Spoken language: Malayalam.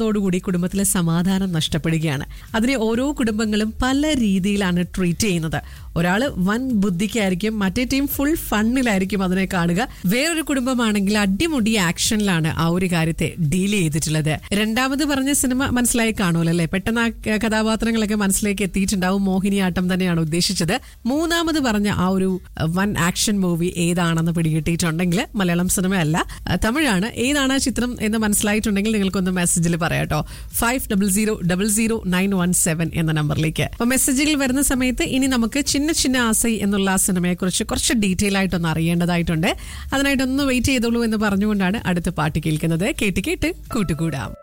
ോടുകൂടി കുടുംബത്തിലെ സമാധാനം നഷ്ടപ്പെടുകയാണ് അതിനെ ഓരോ കുടുംബങ്ങളും പല രീതിയിലാണ് ട്രീറ്റ് ചെയ്യുന്നത് ഒരാള് വൻ ബുദ്ധിക്കായിരിക്കും മറ്റേ ടീം ഫുൾ ഫണ്ണിലായിരിക്കും അതിനെ കാണുക വേറൊരു കുടുംബമാണെങ്കിൽ അടിമുടി ആക്ഷനിലാണ് ആ ഒരു കാര്യത്തെ ഡീൽ ചെയ്തിട്ടുള്ളത് രണ്ടാമത് പറഞ്ഞ സിനിമ മനസ്സിലായി കാണുമല്ലോ അല്ലേ പെട്ടെന്ന് ആ ക- കഥാപാത്രങ്ങളൊക്കെ മനസ്സിലേക്ക് എത്തിയിട്ടുണ്ടാവും മോഹിനിയാട്ടം തന്നെയാണ് ഉദ്ദേശിച്ചത് മൂന്നാമത് പറഞ്ഞ ആ ഒരു അഹ്, വൻ ആക്ഷൻ മൂവി ഏതാണെന്ന് പിടികിട്ടിയിട്ടുണ്ടെങ്കിൽ മലയാളം സിനിമ അല്ല അഹ്, തമിഴാണ് ഏതാണ് ആ ചിത്രം എന്ന് മനസ്സിലായിട്ടുണ്ടെങ്കിൽ നിങ്ങൾക്കൊന്ന് മെസ്സേജിൽ പറയാട്ടോ five double zero double zero nine one seven എന്ന നമ്പറിലേക്ക് അപ്പൊ മെസ്സേജുകൾ വരുന്ന സമയത്ത് ഇനി നമുക്ക് ചിന്ന ചിന്ന ആസൈ എന്നുള്ള ആ സിനിമയെ കുറിച്ച് കുറച്ച് ഡീറ്റെയിൽ ആയിട്ടൊന്ന് അറിയേണ്ടതായിട്ടുണ്ട് അതിനായിട്ടൊന്ന് വെയിറ്റ് ചെയ്തോളൂ എന്ന് പറഞ്ഞുകൊണ്ടാണ് അടുത്ത പാട്ട് കേൾക്കുന്നത് കേട്ട് കേട്ട് കൂട്ടുകൂടാം